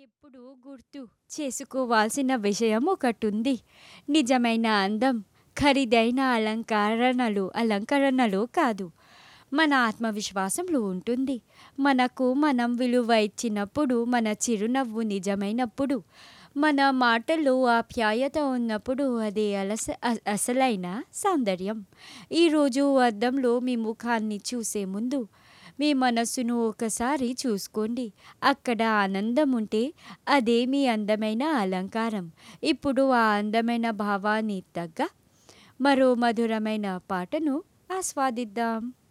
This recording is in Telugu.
ఎప్పుడూ గుర్తు చేసుకోవాల్సిన విషయం ఒకటుంది. నిజమైన అందం ఖరీదైన అలంకరణలు అలంకరణలో కాదు. మన ఆత్మవిశ్వాసంలో ఉంటుంది. మనకు మనం విలువ ఇచ్చినప్పుడు, మన చిరునవ్వు నిజమైనప్పుడు, మన మాటల్లో ఆప్యాయత ఉన్నప్పుడు అదే అలస అ అసలైన సౌందర్యం. ఈరోజు అద్దంలో మీ ముఖాన్ని చూసే ముందు మీ మనస్సును ఒకసారి చూసుకోండి. అక్కడ ఆనందం ఉంటే అదే మీ అందమైన అలంకారం. ఇప్పుడు ఆ అందమైన భావానికి తగ్గ మరో మధురమైన పాటను ఆస్వాదిద్దాం.